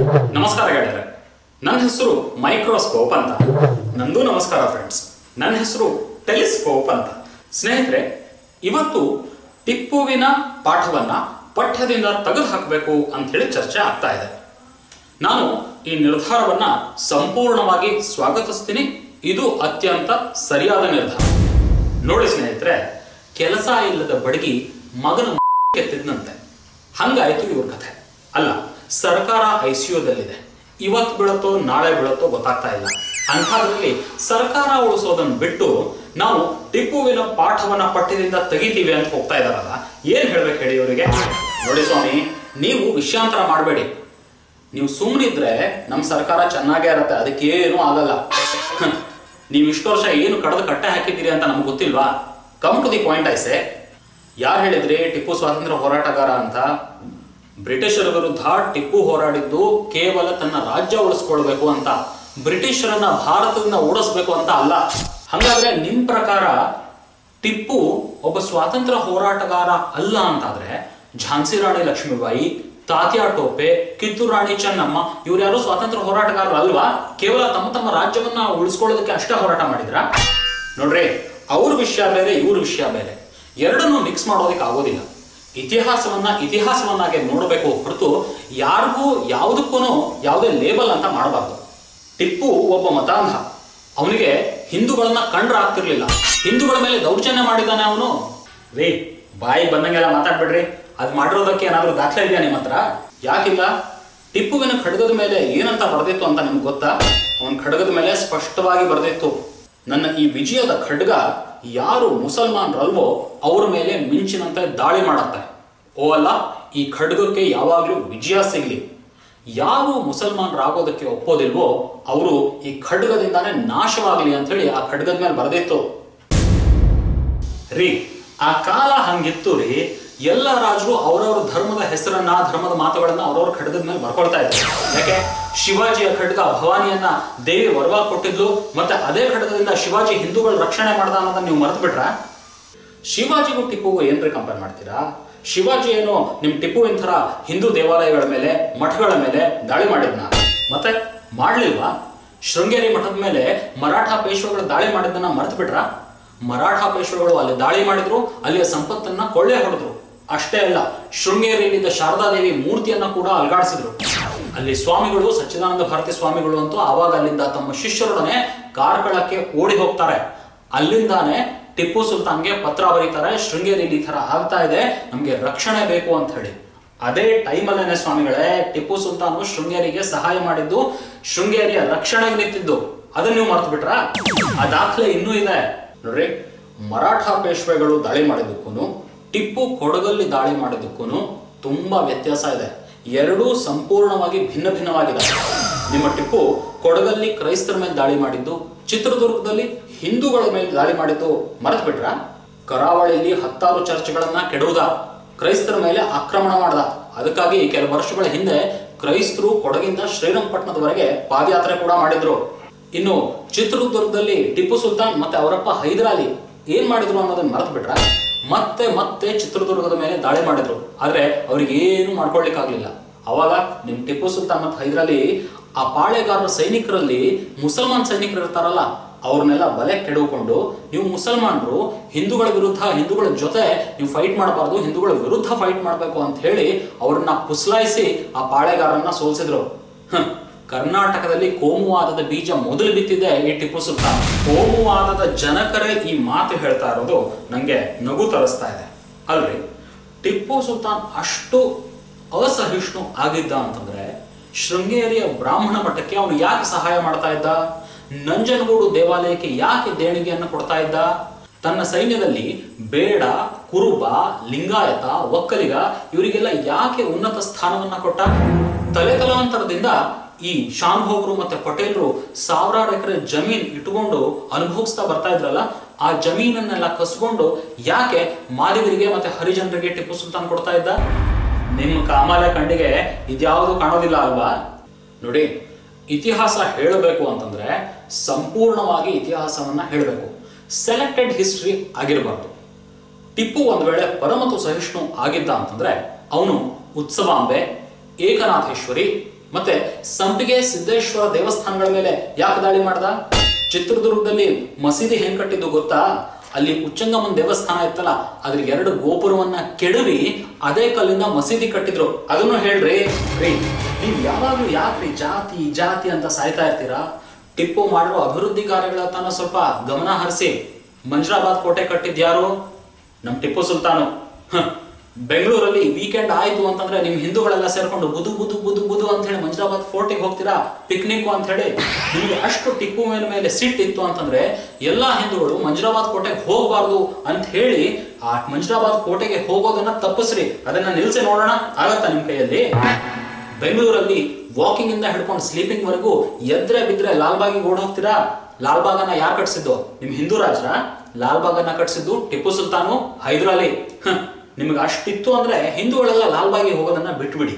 ನಮಸ್ಕಾರ ಗೆಳೆಯರೆ ನನ್ನ ಹೆಸರು ಮೈಕ್ರೋಸ್ಕೋಪ್ ಅಂತ ನಂದು ನಮಸ್ಕಾರ ಫ್ರೆಂಡ್ಸ್ ನನ್ನ ಹೆಸರು ಟೆಲಿಸ್ಕೋಪ್ ಅಂತ ಸ್ನೇಹಿತರೆ ಇವತ್ತು ಟಿಪ್ಪುವಿನ ಪಾಠವನ್ನ ಪಠ್ಯದಿಂದ ತೆಗೆದು ಹಾಕಬೇಕು ಅಂತ ಹೇಳಿ ಚರ್ಚೆ ಆಗ್ತಾ ಇದೆ ನಾನು ಈ ನಿರ್ಧಾರವನ್ನ ಸಂಪೂರ್ಣವಾಗಿ ಸ್ವಾಗತಿಸ್ತೀನಿ ಇದು ಅತ್ಯಂತ ಸರಿಯಾದ ನಿರ್ಧಾರ ನೋಡಿ ಸ್ನೇಹಿತರೆ ಕೆಲಸ ಇಲ್ಲದ ಬಡಗಿ ಮಗನ ಕೆತ್ತಿದ್ನಂತೆ ಹಂಗಾಯ್ತು ಇವ್ರ ಕಥೆ ಅಲ್ಲ ಸರ್ಕಾರ ಐಸಿಯುದಲ್ಲಿದೆ ಇವತ್ತು ಬೀಳತ್ತೋ ನಾಳೆ ಬೀಳತ್ತೋ ಗೊತ್ತಾಗ್ತಾ ಇಲ್ಲ ಅಂಥದ್ರಲ್ಲಿ ಸರ್ಕಾರ ಉಳಿಸೋದನ್ನ ಬಿಟ್ಟು ನಾವು ಟಿಪ್ಪುವಿನ ಪಾಠವನ್ನ ಪಠ್ಯದಿಂದ ತೆಗಿತೀವಿ ಅಂತ ಹೋಗ್ತಾ ಇದಾರಲ್ಲ ಏನ್ ಹೇಳ್ಬೇಕು ಹೇಳಿ ಇವರಿಗೆ ನೋಡಿ ಸ್ವಾಮಿ ನೀವು ವಿಷಯಾಂತರ ಮಾಡಬೇಡಿ ನೀವು ಸುಮ್ಮನಿದ್ರೆ ನಮ್ಮ ಸರ್ಕಾರ ಚೆನ್ನಾಗೇ ಇರತ್ತೆ ಅದಕ್ಕೇನು ಆಗಲ್ಲ ಹ್ಮ್. ನೀವು ಇಷ್ಟು ವರ್ಷ ಏನು ಕಡದು ಕಟ್ಟೆ ಹಾಕಿದ್ದೀರಿ ಅಂತ ನಮ್ಗೆ ಗೊತ್ತಿಲ್ವಾ ಕಮ್ ಟು ದಿ ಪಾಯಿಂಟ್ ಐಸೆ ಯಾರು ಹೇಳಿದ್ರಿ ಟಿಪ್ಪು ಸ್ವಾತಂತ್ರ್ಯ ಹೋರಾಟಗಾರ ಅಂತ ಬ್ರಿಟಿಷರ ವಿರುದ್ಧ ಟಿಪ್ಪು ಹೋರಾಡಿದ್ದು ಕೇವಲ ತನ್ನ ರಾಜ್ಯ ಉಳಿಸ್ಕೊಳ್ಬೇಕು ಅಂತ ಬ್ರಿಟಿಷರನ್ನ ಭಾರತದಿಂದ ಓಡಿಸ್ಬೇಕು ಅಂತ ಅಲ್ಲ ಹಂಗಾದ್ರೆ ನಿಮ್ ಪ್ರಕಾರ ಟಿಪ್ಪು ಒಬ್ಬ ಸ್ವಾತಂತ್ರ್ಯ ಹೋರಾಟಗಾರ ಅಲ್ಲ ಅಂತಾದ್ರೆ ಝಾನ್ಸಿ ರಾಣಿ ಲಕ್ಷ್ಮೀಬಾಯಿ ತಾತ್ಯಾ ಟೋಪೆ ಕಿತ್ತೂರು ರಾಣಿ ಚೆನ್ನಮ್ಮ ಇವ್ರು ಯಾರು ಸ್ವಾತಂತ್ರ್ಯ ಹೋರಾಟಗಾರರು ಅಲ್ವಾ ಕೇವಲ ತಮ್ಮ ತಮ್ಮ ರಾಜ್ಯವನ್ನ ಉಳಿಸ್ಕೊಳ್ಳೋದಕ್ಕೆ ಅಷ್ಟೇ ಹೋರಾಟ ಮಾಡಿದ್ರ ನೋಡ್ರಿ ಅವ್ರ ವಿಷಯ ಬೇರೆ ಇವ್ರ ವಿಷಯ ಬೇರೆ ಎರಡನ್ನೂ ಮಿಕ್ಸ್ ಮಾಡೋದಕ್ಕೆ ಆಗೋದಿಲ್ಲ ಇತಿಹಾಸವನ್ನ ಇತಿಹಾಸವನ್ನಾಗೆ ನೋಡಬೇಕು ಹೊರತು ಯಾರಿಗೂ ಯಾವುದಕ್ಕೂ ಯಾವುದೇ ಲೇಬಲ್ ಅಂತ ಮಾಡಬಾರ್ದು ಟಿಪ್ಪು ಒಬ್ಬ ಮತಾಂಧ ಅವನಿಗೆ ಹಿಂದೂಗಳನ್ನ ಕಂಡ್ರ ಆಗ್ತಿರ್ಲಿಲ್ಲ ಹಿಂದೂಗಳ ಮೇಲೆ ದೌರ್ಜನ್ಯ ಮಾಡಿದ್ದಾನೆ ಅವನು ರೀ ಬಾಯಿ ಬಂದಂಗೆಲ್ಲ ಮಾತಾಡ್ಬಿಡ್ರಿ ಅದ್ ಮಾಡಿರೋದಕ್ಕೆ ಏನಾದ್ರೂ ದಾಖಲೆ ಇದೆಯಾ ನಿಮ್ಮ ಹತ್ರ ಯಾಕಿಲ್ಲ ಟಿಪ್ಪುವಿನ ಖಡ್ಗದ ಮೇಲೆ ಏನಂತ ಬರೆದಿತ್ತು ಅಂತ ನಿಮ್ಗೆ ಗೊತ್ತಾ ಅವನ ಖಡ್ಗದ ಮೇಲೆ ಸ್ಪಷ್ಟವಾಗಿ ಬರೆದಿತ್ತು ನನ್ನ ಈ ವಿಜಯದ ಖಡ್ಗ ಯಾರು ಮುಸಲ್ಮಾನರಲ್ವೋ ಅವ್ರ ಮೇಲೆ ಮಿಂಚಿನಂತೆ ದಾಳಿ ಮಾಡತ್ತೆ ಓ ಅಲ್ಲ ಈ ಖಡ್ಗಕ್ಕೆ ಯಾವಾಗಲೂ ವಿಜಯ ಸಿಗ್ಲಿ ಯಾರು ಮುಸಲ್ಮಾನರಾಗೋದಕ್ಕೆ ಒಪ್ಪೋದಿಲ್ವೋ ಅವರು ಈ ಖಡ್ಗದಿಂದಾನೇ ನಾಶವಾಗಲಿ ಅಂತ ಹೇಳಿ ಆ ಖಡ್ಗದ ಮೇಲೆ ಬರೆದಿತ್ತು ರೀ ಆ ಕಾಲ ಹಂಗಿತ್ತು ರೀ ಎಲ್ಲ ರಾಜರು ಅವರವರ ಧರ್ಮದ ಹೆಸರನ್ನ ಧರ್ಮದ ಮಾತುಗಳನ್ನ ಅವ್ರವ್ರ ಖಡ್ಗದ ಮೇಲೆ ಬರ್ಕೊಳ್ತಾ ಇದ್ರು ಯಾಕೆ ಶಿವಾಜಿಯ ಖಡ್ಗ ಭವಾನಿಯನ್ನ ದೇವಿ ವರವಾಗಿ ಕೊಟ್ಟಿದ್ಲು ಮತ್ತೆ ಅದೇ ಖಡ್ಗದಿಂದ ಶಿವಾಜಿ ಹಿಂದೂಗಳ ರಕ್ಷಣೆ ಮಾಡ್ದ ಅನ್ನೋದನ್ನ ನೀವು ಮರೆತು ಬಿಟ್ರ ಶಿವಾಜಿಗೂ ಟಿಪ್ಪುಗೂ ಏನ್ರಿ ಕಂಪೇರ್ ಮಾಡ್ತೀರಾ ಶಿವಾಜಿ ಏನು ನಿಮ್ ಟಿಪ್ಪುವಿನ ಥರ ಹಿಂದೂ ದೇವಾಲಯಗಳ ಮೇಲೆ ಮಠಗಳ ಮೇಲೆ ದಾಳಿ ಮಾಡಿದ್ನ ಮತ್ತೆ ಮಾಡ್ಲಿಲ್ವಾ ಶೃಂಗೇರಿ ಮಠದ ಮೇಲೆ ಮರಾಠ ಪೇಶ್ವೆಗಳು ದಾಳಿ ಮಾಡಿದ್ದನ್ನ ಮರೆತು ಬಿಟ್ರ ಮರಾಠ ಪೇಶ್ವೆಗಳು ಅಲ್ಲಿ ದಾಳಿ ಮಾಡಿದ್ರು ಅಲ್ಲಿಯ ಸಂಪತ್ತನ್ನ ಕೊಳ್ಳೆ ಹೊಡೆದ್ರು ಅಷ್ಟೇ ಅಲ್ಲ ಶೃಂಗೇರಿಯಲ್ಲಿದ್ದ ಶಾರದಾದೇವಿ ಮೂರ್ತಿಯನ್ನ ಕೂಡ ಅಲ್ಗಾಡಿಸಿದ್ರು ಅಲ್ಲಿ ಸ್ವಾಮಿಗಳು ಸಚ್ಚಿದಾನಂದ ಭಾರತಿ ಸ್ವಾಮಿಗಳು ಅಂತೂ ಆವಾಗ ಅಲ್ಲಿಂದ ತಮ್ಮ ಶಿಷ್ಯರೊಡನೆ ಕಾರ್ಕಳಕ್ಕೆ ಓಡಿ ಹೋಗ್ತಾರೆ ಅಲ್ಲಿಂದಾನೆ ಟಿಪ್ಪು ಸುಲ್ತಾನ್ಗೆ ಪತ್ರ ಬರೀತಾರೆ ಶೃಂಗೇರಿಯಲ್ಲಿ ಈ ತರ ಆಗ್ತಾ ಇದೆ ನಮ್ಗೆ ರಕ್ಷಣೆ ಬೇಕು ಅಂತ ಹೇಳಿ ಅದೇ ಟೈಮಲ್ಲೇನೆ ಸ್ವಾಮಿಗಳೇ ಟಿಪ್ಪು ಸುಲ್ತಾನು ಶೃಂಗೇರಿಗೆ ಸಹಾಯ ಮಾಡಿದ್ದು ಶೃಂಗೇರಿಯ ರಕ್ಷಣೆಗೆ ನಿಂತಿದ್ದು ಅದನ್ನ ನೀವು ಮರ್ತು ಬಿಟ್ರ ಆ ದಾಖಲೆ ಇನ್ನೂ ಇದೆ ನೋಡ್ರಿ ಮರಾಠ ಪೇಶ್ವೆಗಳು ದಾಳಿ ಮಾಡಿದ್ದಕ್ಕೂ ಟಿಪ್ಪು ಕೊಡಗಲ್ಲಿ ದಾಳಿ ಮಾಡಿದ್ದಕ್ಕೂ ತುಂಬಾ ವ್ಯತ್ಯಾಸ ಇದೆ ಎರಡೂ ಸಂಪೂರ್ಣವಾಗಿ ಭಿನ್ನ ಭಿನ್ನವಾಗಿದೆ ನಿಮ್ಮ ಟಿಪ್ಪು ಕೊಡಗಲ್ಲಿ ಕ್ರೈಸ್ತರ ಮೇಲೆ ದಾಳಿ ಮಾಡಿದ್ದು ಚಿತ್ರದುರ್ಗದಲ್ಲಿ ಹಿಂದೂಗಳ ಮೇಲೆ ದಾಳಿ ಮಾಡಿದ್ದು ಮರೆತು ಬಿಟ್ರ ಕರಾವಳಿಯಲ್ಲಿ ಹತ್ತಾರು ಚರ್ಚ್ಗಳನ್ನ ಕೆಡುವುದ ಕ್ರೈಸ್ತರ ಮೇಲೆ ಆಕ್ರಮಣ ಮಾಡ್ದ ಅದಕ್ಕಾಗಿ ಕೆಲವು ವರ್ಷಗಳ ಹಿಂದೆ ಕ್ರೈಸ್ತರು ಕೊಡಗಿಂದ ಶ್ರೀರಂಗಪಟ್ಟಣದವರೆಗೆ ಪಾದಯಾತ್ರೆ ಕೂಡ ಮಾಡಿದ್ರು ಇನ್ನು ಚಿತ್ರದುರ್ಗದಲ್ಲಿ ಟಿಪ್ಪು ಸುಲ್ತಾನ್ ಮತ್ತೆ ಅವರಪ್ಪ ಹೈದರಾಲಿ ಏನ್ ಮಾಡಿದ್ರು ಅನ್ನೋದನ್ನ ಮರೆತು ಬಿಟ್ರ ಮತ್ತೆ ಮತ್ತೆ ಚಿತ್ರದುರ್ಗದ ಮೇಲೆ ದಾಳಿ ಮಾಡಿದ್ರು ಆದ್ರೆ ಅವ್ರಿಗೆ ಏನು ಮಾಡ್ಕೊಳ್ಲಿಕ್ಕಾಗ್ಲಿಲ್ಲ ಅವಾಗ ನಿಮ್ ಟಿಪ್ಪು ಸುಲ್ತಾನ್ ಮತ್ತು ಹೈದರಾಲಿ ಆ ಪಾಳೆಗಾರರ ಸೈನಿಕರಲ್ಲಿ ಮುಸಲ್ಮಾನ್ ಸೈನಿಕರು ಇರ್ತಾರಲ್ಲ ಅವ್ರನ್ನೆಲ್ಲ ಬಲೆ ಕೆಡವುಕೊಂಡು ನೀವು ಮುಸಲ್ಮಾನರು ಹಿಂದೂಗಳ ವಿರುದ್ಧ ಹಿಂದೂಗಳ ಜೊತೆ ನೀವು ಫೈಟ್ ಮಾಡಬಾರ್ದು ಹಿಂದೂಗಳ ವಿರುದ್ಧ ಫೈಟ್ ಮಾಡಬೇಕು ಅಂತ ಹೇಳಿ ಅವ್ರನ್ನ ಪುಸ್ಲಾಯಿಸಿ ಆ ಪಾಳೆಗಾರನ್ನ ಸೋಲ್ಸಿದ್ರು ಹ್ಮ್. ಕರ್ನಾಟಕದಲ್ಲಿ ಕೋಮುವಾದದ ಬೀಜ ಮೊದಲು ಬಿತ್ತಿದೆ ಈ ಟಿಪ್ಪು ಸುಲ್ತಾನ್ ಕೋಮುವಾದದ ಜನಕರೇ ಈ ಮಾತು ಹೇಳ್ತಾ ಇರೋದು ನಂಗೆ ನಗು ತರಿಸ್ತಾ ಇದೆ ಅಲ್ರಿ ಟಿಪ್ಪು ಸುಲ್ತಾನ್ ಅಷ್ಟು ಅಸಹಿಷ್ಣು ಆಗಿದ್ದ ಅಂತಂದ್ರೆ ಶೃಂಗೇರಿಯ ಬ್ರಾಹ್ಮಣ ಮಠಕ್ಕೆ ಅವನು ಯಾಕೆ ಸಹಾಯ ಮಾಡ್ತಾ ಇದ್ದ ನಂಜನಗೂಡು ದೇವಾಲಯಕ್ಕೆ ಯಾಕೆ ದೇಣಿಗೆಯನ್ನು ಕೊಡ್ತಾ ಇದ್ದ ತನ್ನ ಸೈನ್ಯದಲ್ಲಿ ಬೇಡ ಕುರುಬ ಲಿಂಗಾಯತ ಒಕ್ಕಲಿಗ ಇವರಿಗೆಲ್ಲ ಯಾಕೆ ಉನ್ನತ ಸ್ಥಾನವನ್ನ ಕೊಟ್ಟ ತಲೆ ತಲಾಂತರದಿಂದ ಈ ಶಾನ್ಭೋಗ್ರು ಮತ್ತೆ ಪಟೇಲ್ರು ಸಾವಿರಾರು ಎಕರೆ ಜಮೀನ್ ಇಟ್ಕೊಂಡು ಅನುಭವಿಸ್ತಾ ಬರ್ತಾ ಇದ್ರಲ್ಲ ಆ ಜಮೀನನ್ನೆಲ್ಲ ಕಸ್ಕೊಂಡು ಯಾಕೆ ಮಾದಿಗರಿಗೆ ಮತ್ತೆ ಹರಿಜನರಿಗೆ ಟಿಪ್ಪು ಸುಲ್ತಾನ್ ಕೊಡ್ತಾ ಇದ್ದ ನಿಮ್ಮ ಕಾಮಾಲೆ ಕಣ್ಣಿಗೆ ಇದ್ಯಾವುದು ಕಾಣೋದಿಲ್ಲ ಅಲ್ವಾ ನೋಡಿ ಇತಿಹಾಸ ಹೇಳಬೇಕು ಅಂತಂದ್ರೆ ಸಂಪೂರ್ಣವಾಗಿ ಇತಿಹಾಸವನ್ನ ಹೇಳಬೇಕು ಸೆಲೆಕ್ಟೆಡ್ ಹಿಸ್ಟ್ರಿ ಆಗಿರಬಾರ್ದು ಟಿಪ್ಪು ಒಂದು ವೇಳೆ ಪರಮತು ಸಹಿಷ್ಣು ಆಗಿದ್ದ ಅಂತಂದ್ರೆ ಅವನು ಉತ್ಸವಾಂಬೆ ಏಕನಾಥೇಶ್ವರಿ ಮತ್ತೆ ಸಂಪಿಗೆ ಸಿದ್ದೇಶ್ವರ ದೇವಸ್ಥಾನಗಳ ಮೇಲೆ ಯಾಕೆ ದಾಳಿ ಮಾಡ್ದ ಚಿತ್ರದುರ್ಗದಲ್ಲಿ ಮಸೀದಿ ಹೆಂಗ್ ಕಟ್ಟಿದ್ದು ಗೊತ್ತಾ ಅಲ್ಲಿ ಉಚ್ಚಂಗಮ್ಮನ ದೇವಸ್ಥಾನ ಇತ್ತಲ್ಲ ಅದ್ರ ಎರಡು ಗೋಪುರವನ್ನ ಕೆಡವಿ ಅದೇ ಕಲ್ಲಿಂದ ಮಸೀದಿ ಕಟ್ಟಿದ್ರು ಅದನ್ನು ಹೇಳ್ರಿ ರೀ ನೀವ್ ಯಾವಾಗ್ಲೂ ಯಾಕ್ರಿ ಜಾತಿ ಜಾತಿ ಅಂತ ಸಾಯ್ತಾ ಇರ್ತೀರಾ ಟಿಪ್ಪು ಮಾಡಿರೋ ಅಭಿವೃದ್ಧಿ ಕಾರ್ಯಗಳ ತಾನ ಸ್ವಲ್ಪ ಗಮನ ಹರಿಸಿ ಮಂಜ್ರಾಬಾದ್ ಕೋಟೆ ಕಟ್ಟಿದ್ಯಾರು ನಮ್ ಟಿಪ್ಪು ಸುಲ್ತಾನು ಹ. ಬೆಂಗಳೂರಲ್ಲಿ ವೀಕೆಂಡ್ ಆಯ್ತು ಅಂತಂದ್ರೆ ನಿಮ್ ಹಿಂದೂಗಳೆಲ್ಲ ಸೇರ್ಕೊಂಡು ಬುದು ಬುದು ಬುದು ಬುದು ಅಂತ ಹೇಳಿ ಮಂಜ್ರಾಬಾದ್ ಫೋರ್ಟಿಗೆ ಹೋಗ್ತೀರಾ ಪಿಕ್ನಿಕ್ ಅಂತ ಹೇಳಿ ನಿಮ್ಗೆ ಅಷ್ಟು ಟಿಪ್ಪು ಮೇಲೆ ಮೇಲೆ ಸಿಟ್ಟಿತ್ತು ಅಂತಂದ್ರೆ ಎಲ್ಲಾ ಹಿಂದೂಗಳು ಮಂಜ್ರಾಬಾದ್ ಕೋಟೆಗೆ ಹೋಗಬಾರ್ದು ಅಂತ ಹೇಳಿ ಆ ಮಂಜ್ರಾಬಾದ್ ಕೋಟೆಗೆ ಹೋಗೋದನ್ನ ತಪ್ಪಿಸ್ರಿ ಅದನ್ನ ನಿಲ್ಸಿ ನೋಡೋಣ ಆಗತ್ತಾ ನಿಮ್ ಕೈಯಲ್ಲಿ ಬೆಂಗಳೂರಲ್ಲಿ ವಾಕಿಂಗ್ ಇಂದ ಹಿಡ್ಕೊಂಡು ಸ್ಲೀಪಿಂಗ್ ವರೆಗೂ ಎದ್ರೆ ಬಿದ್ರೆ ಲಾಲ್ಬಾಗಿಗೆ ಓಡ್ ಹೋಗ್ತೀರಾ ಲಾಲ್ಬಾಗನ್ನ ಯಾರು ಕಟ್ಸಿದ್ದು ನಿಮ್ ಹಿಂದೂ ರಾಜ್ರ ಲಾಲ್ಬಾಗನ್ನ ಕಟ್ಸಿದ್ದು ಟಿಪ್ಪು ಸುಲ್ತಾನು ಹೈದರಾಲಿ ನಿಮ್ಗೆ ಅಷ್ಟಿತ್ತು ಅಂದ್ರೆ ಹಿಂದೂಗಳೆಲ್ಲ ಲಾಲ್ಬಾಗಿಗೆ ಹೋಗೋದನ್ನ ಬಿಟ್ಬಿಡಿ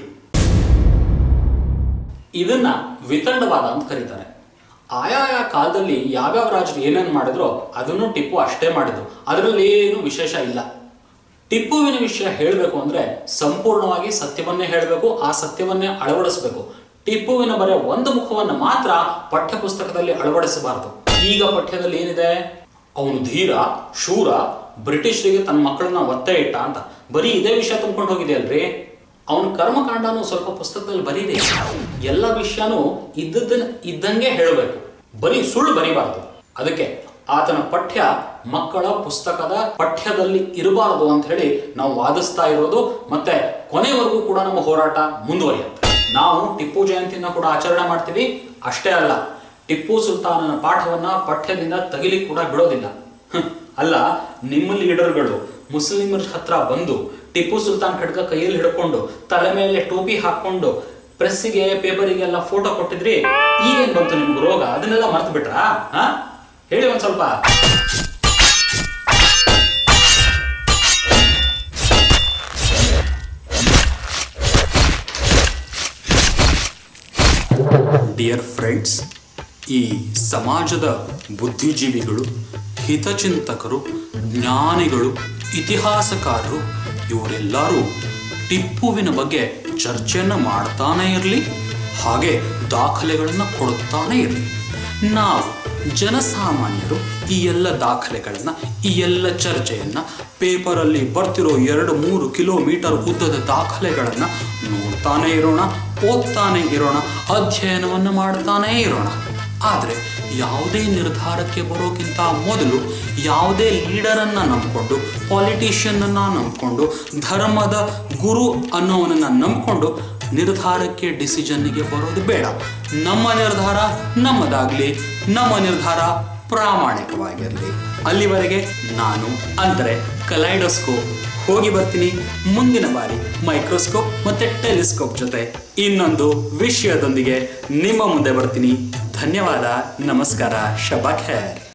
ಇದನ್ನ ವಿತಂಡವಾದ ಅಂತ ಕರೀತಾರೆ ಆಯಾಯ ಕಾಲದಲ್ಲಿ ಯಾವ್ಯಾವ ರಾಜರು ಏನೇನ್ ಮಾಡಿದ್ರೋ ಅದನ್ನು ಟಿಪ್ಪು ಅಷ್ಟೇ ಮಾಡಿದ್ರು ಅದರಲ್ಲಿ ಏನು ವಿಶೇಷ ಇಲ್ಲ ಟಿಪ್ಪುವಿನ ವಿಷಯ ಹೇಳಬೇಕು ಅಂದ್ರೆ ಸಂಪೂರ್ಣವಾಗಿ ಸತ್ಯವನ್ನೇ ಹೇಳಬೇಕು ಆ ಸತ್ಯವನ್ನೇ ಅಳವಡಿಸಬೇಕು ಟಿಪ್ಪುವಿನ ಬರೀ ಒಂದು ಮುಖವನ್ನು ಮಾತ್ರ ಪಠ್ಯ ಪುಸ್ತಕದಲ್ಲಿ ಅಳವಡಿಸಬಾರದು ಈಗ ಪಠ್ಯದಲ್ಲಿ ಏನಿದೆ ಅವನು ಧೀರ ಶೂರ ಬ್ರಿಟಿಷರಿಗೆ ತನ್ನ ಮಕ್ಕಳನ್ನ ಒತ್ತೆ ಇಟ್ಟ ಅಂತ ಬರೀ ಇದೇ ವಿಷಯ ತುಂಬ್ಕೊಂಡು ಹೋಗಿದೆ ಅಲ್ರಿ ಅವನ ಕರ್ಮಕಾಂಡನು ಸ್ವಲ್ಪ ಪುಸ್ತಕದಲ್ಲಿ ಬರೀರಿ ಎಲ್ಲ ವಿಷಯನೂ ಇದ್ದದನ್ನ ಇದ್ದಂಗೆ ಹೇಳಬೇಕು ಬರೀ ಸುಳ್ಳು ಬರೀಬಾರದು ಅದಕ್ಕೆ ಆತನ ಪಠ್ಯ ಮಕ್ಕಳ ಪುಸ್ತಕದ ಪಠ್ಯದಲ್ಲಿ ಇರಬಾರದು ಅಂತ ಹೇಳಿ ನಾವು ವಾದಿಸ್ತಾ ಇರೋದು ಮತ್ತೆ ಕೊನೆವರೆಗೂ ಕೂಡ ನಮ್ಮ ಹೋರಾಟ ಮುಂದುವರಿಯುತ್ತೆ ನಾವು ಟಿಪ್ಪು ಜಯಂತಿನ ಕೂಡ ಆಚರಣೆ ಮಾಡ್ತೀವಿ ಅಷ್ಟೇ ಅಲ್ಲ ಟಿಪ್ಪು ಸುಲ್ತಾನನ ಪಾಠವನ್ನ ಪಠ್ಯದಿಂದ ತೆಗಿಲಿಕ್ಕೆ ಕೂಡ ಬಿಡೋದಿಲ್ಲ ಹ್ಮ್. ಅಲ್ಲ ನಿಮ್ಮ ಲೀಡರ್ಗಳು ಮುಸ್ಲಿಮರ ಹತ್ರ ಬಂದು ಟಿಪ್ಪು ಸುಲ್ತಾನ್ ಖಡ್ಗ ಕೈಯಲ್ಲಿ ಹಿಡ್ಕೊಂಡು ತಲೆ ಮೇಲೆ ಟೋಪಿ ಹಾಕೊಂಡು ಪ್ರೆಸ್ಸಿಗೆ ಪೇಪರಿಗೆಲ್ಲ ಫೋಟೋ ಕೊಟ್ಟಿದ್ರಿ ಈಗೇನ್ ಬಂತು ನಿಮ್ಗೆ ರೋಗ ಅದನ್ನೆಲ್ಲ ಮರ್ತು ಬಿಟ್ರಾ ಹಾ ಹೇಳಿ ಒಂದ್ ಸ್ವಲ್ಪ ಡಿಯರ್ ಫ್ರೆಂಡ್ಸ್ ಈ ಸಮಾಜದ ಬುದ್ಧಿಜೀವಿಗಳು ಹಿತಚಿಂತಕರು ಜ್ಞಾನಿಗಳು ಇತಿಹಾಸಕಾರರು ಇವರೆಲ್ಲರೂ ಟಿಪ್ಪುವಿನ ಬಗ್ಗೆ ಚರ್ಚೆಯನ್ನು ಮಾಡ್ತಾನೇ ಇರಲಿ ಹಾಗೆ ದಾಖಲೆಗಳನ್ನು ಕೊಡುತ್ತಾನೇ ಇರಲಿ ನಾವು ಜನಸಾಮಾನ್ಯರು ಈ ಎಲ್ಲ ದಾಖಲೆಗಳನ್ನು ಈ ಎಲ್ಲ ಚರ್ಚೆಯನ್ನು ಪೇಪರಲ್ಲಿ ಬರ್ತಿರೋ ಎರಡು ಮೂರು ಕಿಲೋಮೀಟರ್ ಉದ್ದದ ದಾಖಲೆಗಳನ್ನು ನೋಡ್ತಾನೆ ಇರೋಣ ಓದ್ತಾನೆ ಇರೋಣ ಅಧ್ಯಯನವನ್ನು ಮಾಡ್ತಾನೇ ಇರೋಣ ಆದರೆ ಯಾವುದೇ ನಿರ್ಧಾರಕ್ಕೆ ಬರೋಕ್ಕಿಂತ ಮೊದಲು ಯಾವುದೇ ಲೀಡರನ್ನು ನಂಬಿಕೊಂಡು ಪಾಲಿಟಿಷಿಯನ್ನನ್ನು ನಂಬಿಕೊಂಡು ಧರ್ಮದ ಗುರು ಅನ್ನೋವನನ್ನು ನಂಬಿಕೊಂಡು ನಿರ್ಧಾರಕ್ಕೆ ಡಿಸಿಷನ್ನಿಗೆ ಬರೋದು ಬೇಡ ನಮ್ಮ ನಿರ್ಧಾರ ನಮ್ಮದಾಗ್ಲಿ ನಮ್ಮ ನಿರ್ಧಾರ ಪ್ರಾಮಾಣಿಕವಾಗಿರಲಿ ಅಲ್ಲಿವರೆಗೆ ನಾನು ಅಂದರೆ ಕಲೈಡೋಸ್ಕೋಪ್ ಹೋಗಿ ಬರ್ತೀನಿ ಮುಂದಿನ ಬಾರಿ ಮೈಕ್ರೋಸ್ಕೋಪ್ ಮತ್ತೆ ಟೆಲಿಸ್ಕೋಪ್ ಜೊತೆ ಇನ್ನೊಂದು ವಿಷಯದೊಂದಿಗೆ ನಿಮ್ಮ ಮುಂದೆ ಬರ್ತೀನಿ ಧನ್ಯವಾದ ನಮಸ್ಕಾರ ಶಬಾ ಖೈರ್